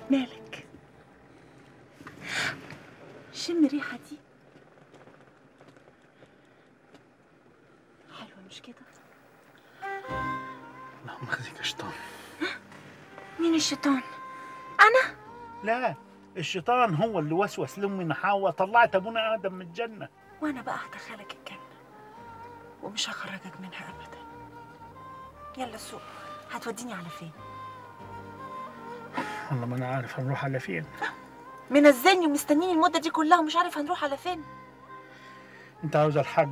مالك شم الريحة دي حلوة مش كده اللهم خزيك يا شيطان مين الشيطان أنا لا الشيطان هو اللي وسوس لأمنا حواء طلعت أبونا آدم من الجنة وأنا بقى هدخلك الجنة ومش هخرجك منها أبدا يلا سوق هتوديني على فين والله ما أنا عارف هنروح على فين منزلني ومستنيني المدة دي كلها ومش عارف هنروح على فين أنت عاوز الحج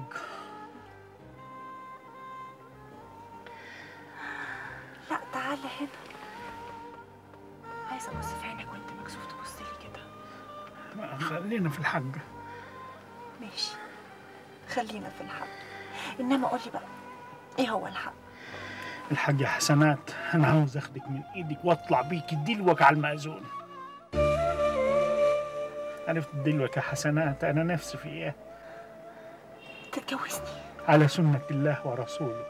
لا تعالى هنا عايزة أبص في عينك وأنت مكسوف تبص لي كده خلينا في الحج ماشي خلينا في الحق إنما قولي بقى إيه هو الحق الحج يا حسنات أنا عاوز أخدك من إيدك وأطلع بيك دلوك على المأذون عرفت دلوك يا حسنات أنا نفسي في إيه تتجوزني على سنة الله ورسوله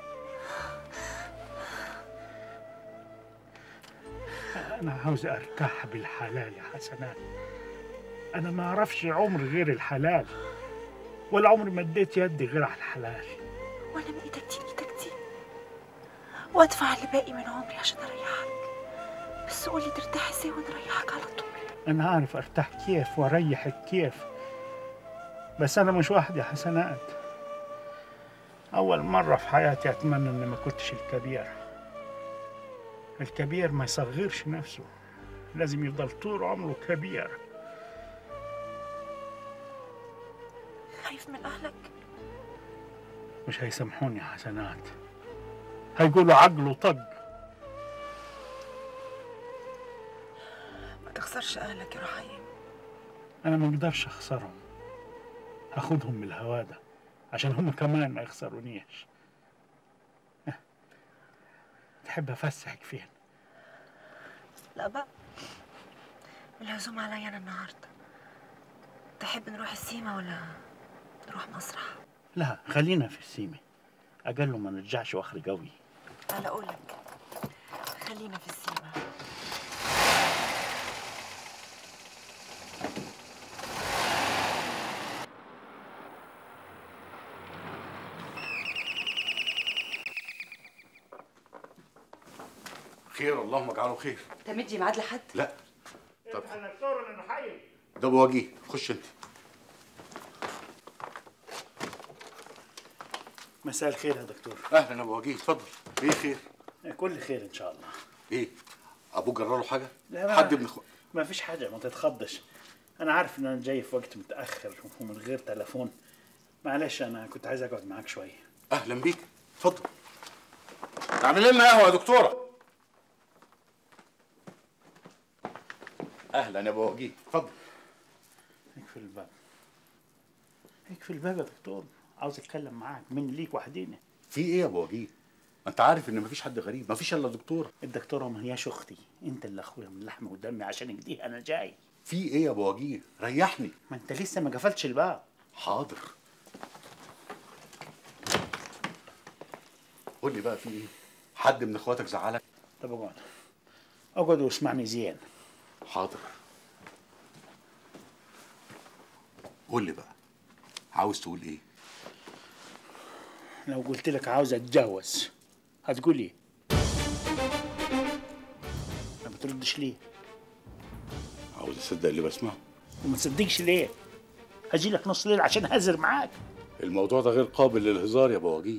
أنا عاوز أرتاح بالحلال يا حسنات أنا ما أعرفش عمر غير الحلال ولا عمري مديت يدي غير على الحلال وأنا من إيدك دي إيدك دي وأدفع اللي باقي من عمري عشان أريحك بس قولي ترتاح إزاي ونريحك على طول أنا عارف أرتاح كيف وأريحك كيف بس أنا مش واحد يا حسنات أول مرة في حياتي أتمنى إني ما كنتش الكبير الكبير ما يصغرش نفسه لازم يفضل طول عمره كبير خايف من أهلك مش هيسامحوني يا حسنات هيقولوا عقله طق ما تخسرش أهلك يا رحيم أنا ما أقدرش أخسرهم هاخدهم من الهوادة عشان هم كمان ما يخسرونيش اه. تحب أفسحك فين؟ لا بقى العزومة عليا أنا النهاردة تحب نروح السيما ولا نروح مسرح لا خلينا في السيمة أقل ما نرجعش وآخر قوي أنا أقول لك خلينا في السيما خير اللهم اجعله خير انت مدي ميعاد لحد لا طب أنا دكتور أنا حي ده بواجيه خش انت مساء الخير يا دكتور اهلا يا بواجيه اتفضل ايه خير كل خير إن شاء الله ايه ابوك جرى له حاجه لا، لا. حد من اخو... ما فيش حاجة ما تتخضش أنا عارف إن أنا جاي في وقت متأخر ومن غير تليفون معلش أنا كنت عايز أقعد معاك شوية اهلا بيك اتفضل تعمل لنا قهوه يا دكتوره اهلا يا بواجيه اتفضل اقفل الباب اقفل الباب يا دكتور عاوز أتكلم معاك من ليك وحدينا في ايه يا بواجيه ما انت عارف ان مفيش حد غريب مفيش الا دكتوره الدكتورة ما هياش أختي أنت اللي أخويا من لحم ودمي عشان كده أنا جاي في ايه يا بواجيه ريحني ما أنت لسه ما قفلتش الباب حاضر قول لي بقى في ايه حد من اخواتك زعلك طب اقعد اقعد واسمعني زين حاضر قول لي بقى عاوز تقول ايه لو قلت لك عاوز اتجوز هتقول ايه ما بتردش ليه عاوز اصدق اللي بسمعه وما تصدقش ليه هجي لك نص ليل عشان هزر معاك الموضوع ده غير قابل للهزار يا بواجيه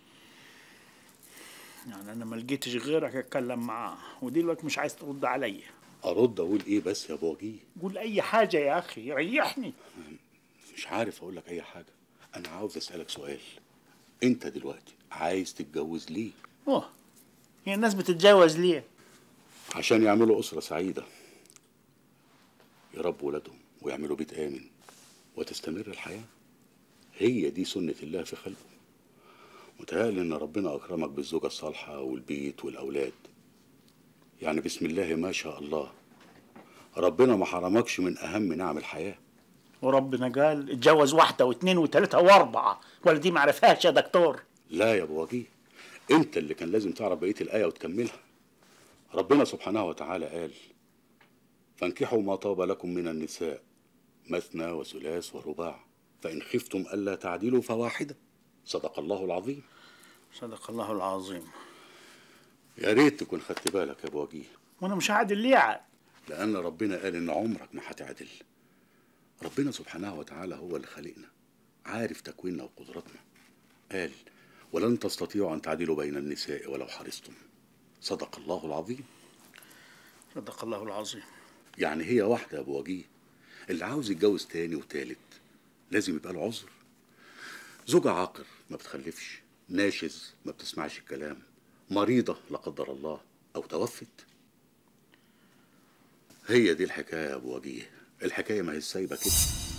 يعني انا ما لقيتش غيرك اتكلم معاه ودلوقتي مش عايز ترد عليا ارد اقول ايه بس يا بواجيه قول اي حاجه يا اخي ريحني مش عارف اقول لك اي حاجه انا عاوز اسالك سؤال انت دلوقتي عايز تتجوز ليه اوه هي الناس بتتجوز ليه عشان يعملوا اسره سعيده يربوا ولادهم ويعملوا بيت امن وتستمر الحياه هي دي سنه الله في خلقه متهيألي ان ربنا اكرمك بالزوجه الصالحه والبيت والاولاد يعني بسم الله ما شاء الله ربنا ما حرمكش من اهم نعم الحياه وربنا قال اتجوز واحده واثنين وثلاثه واربعه ولا دي ما عرفهاش يا دكتور لا يا ابو وجيه انت اللي كان لازم تعرف بقيه الايه وتكملها ربنا سبحانه وتعالى قال فانكحوا ما طاب لكم من النساء مثنى وثلاث ورباع فإن خفتم ألا تعدلوا فواحدة صدق الله العظيم صدق الله العظيم يا ريت تكون خدت بالك يا ابو وجيه وانا مش عادل ليه عاد لأن ربنا قال إن عمرك ما هتعدل ربنا سبحانه وتعالى هو اللي خلقنا عارف تكويننا وقدراتنا قال ولن تستطيعوا أن تعدلوا بين النساء ولو حرصتم صدق الله العظيم صدق الله العظيم يعني هي واحدة يا أبو وجيه اللي عاوز يتجوز تاني وتالت لازم يبقى له عذر زوجة عاقر ما بتخلفش ناشز ما بتسمعش الكلام مريضة لا قدر الله أو توفت هي دي الحكاية يا أبو وجيه الحكاية ما هي سايبة كده